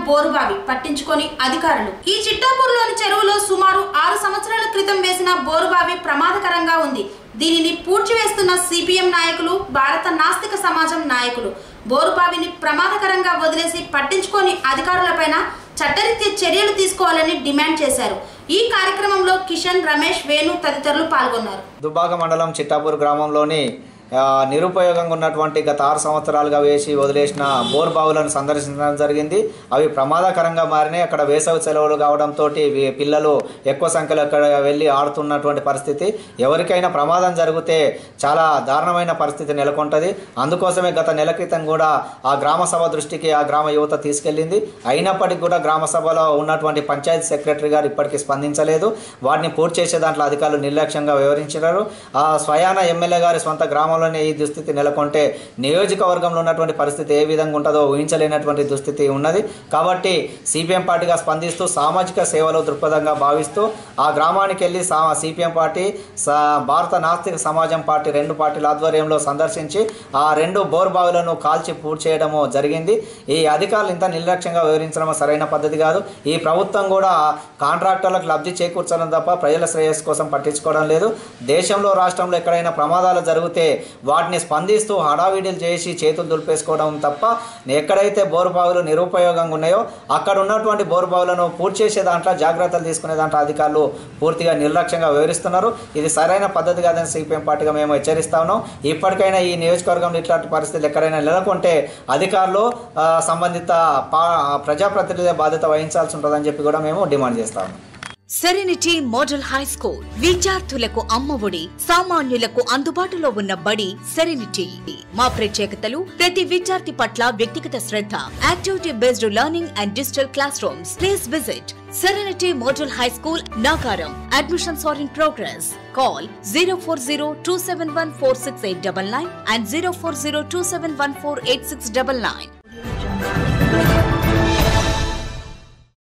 బోరుబావి పట్టించుకొని అధికారులు ఈ చిట్టాపూర్లోని చెరువులో సుమారు ఆరు సంవత్సరాల క్రితం వేసిన బోరుబావి ప్రమాదకరంగా ఉంది దీనిని పూడ్చివేస్తున్న సిపిఎం నాయకులు భారత నాస్తిక సమాజం నాయకులు బోరుబావిని ప్రమాదకరంగా వదిలేసి పట్టించుకొని అధికారులపైన చట్టరీత్యా చర్యలు తీసుకోవాలని డిమాండ్ చేశారు ఈ కార్యక్రమంలో కిషన్ రమేష్ వేణు తదితరులు పాల్గొన్నారు దుబ్బాక మండలం చిట్టాపూర్ గ్రామంలోని ఆ, నిరుపయోగంగా ఉన్నటువంటి గత ఆరు సంవత్సరాలుగా వేసి వదిలేసిన బోర్ బావులను సందర్శించడం జరిగింది అవి ప్రమాదకరంగా మారినాయి అక్కడ వేసవి సెలవులు కావడంతో పిల్లలు ఎక్కువ సంఖ్యలో అక్కడ వెళ్ళి ఆడుతున్నటువంటి పరిస్థితి ఎవరికైనా ప్రమాదం జరిగితే చాలా దారుణమైన పరిస్థితి నెలకొంటుంది అందుకోసమే గత నెల క్రితం కూడా ఆ గ్రామ సభ దృష్టికి ఆ గ్రామ యువత తీసుకెళ్ళింది అయినప్పటికీ కూడా గ్రామ సభలో ఉన్నటువంటి పంచాయతీ సెక్రటరీ గారు ఇప్పటికీ స్పందించలేదు వాటిని పూర్తి చేసే దాంట్లో అధికారులు నిర్లక్ష్యంగా వివరించినారు ఆ స్వయాన ఎమ్మెల్యే గారి సొంత గ్రామంలోనే ఈ దుస్థితి నెలకొంటే నియోజకవర్గంలో ఉన్నటువంటి పరిస్థితి ఏ విధంగా ఉంటుందో ఊహించలేనటువంటి దుస్థితి ఉన్నది కాబట్టి సిపిఎం పార్టీగా స్పందిస్తూ సామాజిక సేవలు దృక్పథంగా భావిస్తూ ఆ గ్రామానికి వెళ్ళి సా సిపిఎం పార్టీ సా భారత నాస్తిక సమాజం పార్టీ రెండు పార్టీల ఆధ్వర్యంలో సందర్శించి ఆ రెండు బోర్ బావులను కాల్చి పూర్తి చేయడము జరిగింది ఈ అధికారులు ఇంత నిర్లక్ష్యంగా వివరించడం సరైన పద్ధతి కాదు ఈ ప్రభుత్వం కూడా కాంట్రాక్టర్లకు లబ్ధి చేకూర్చడం తప్ప ప్రజల శ్రేయస్సు కోసం పట్టించుకోవడం లేదు దేశంలో రాష్ట్రంలో ఎక్కడైనా ప్రమాదాలు జరిగితే వాటిని స్పందిస్తూ హడావిడిలు చేసి చేతులు దులిపేసుకోవడం తప్ప ఎక్కడైతే బోరు బావులు నిరుపయోగంగా ఉన్నాయో అక్కడ ఉన్నటువంటి బోరు బావులను పూర్తి చేసే దాంట్లో జాగ్రత్తలు తీసుకునే దాంట్లో అధికారులు పూర్తిగా నిర్లక్ష్యంగా వివరిస్తున్నారు ఇది సరైన పద్ధతి కాదని సిపిఎం పార్టీగా మేము హెచ్చరిస్తా ఉన్నాం ఇప్పటికైనా ఈ నియోజకవర్గంలో ఇట్లాంటి పరిస్థితులు ఎక్కడైనా నెలకొంటే అధికారులు ఆ, సంబంధిత పా ప్రజాప్రతినిధి బాధ్యత వహించాల్సి ఉంటుందని చెప్పి కూడా మేము డిమాండ్ చేస్తా ఉన్నాం సెరెనిటీ మోడల్ హై స్కూల్ విద్యార్థులకు అమ్మఒడి సామాన్యులకు అందుబాటులో ఉన్న బడి సెరెనిటీ మా ప్రత్యేకతలు ప్రతి విద్యార్థి పట్ల వ్యక్తిగత శ్రద్ధ activity based learning and digital classrooms please visit serenity model high school Nagaram admissions are in progress call zero four zero two seven one four six eight double nine and zero four zero two seven one four eight six double nine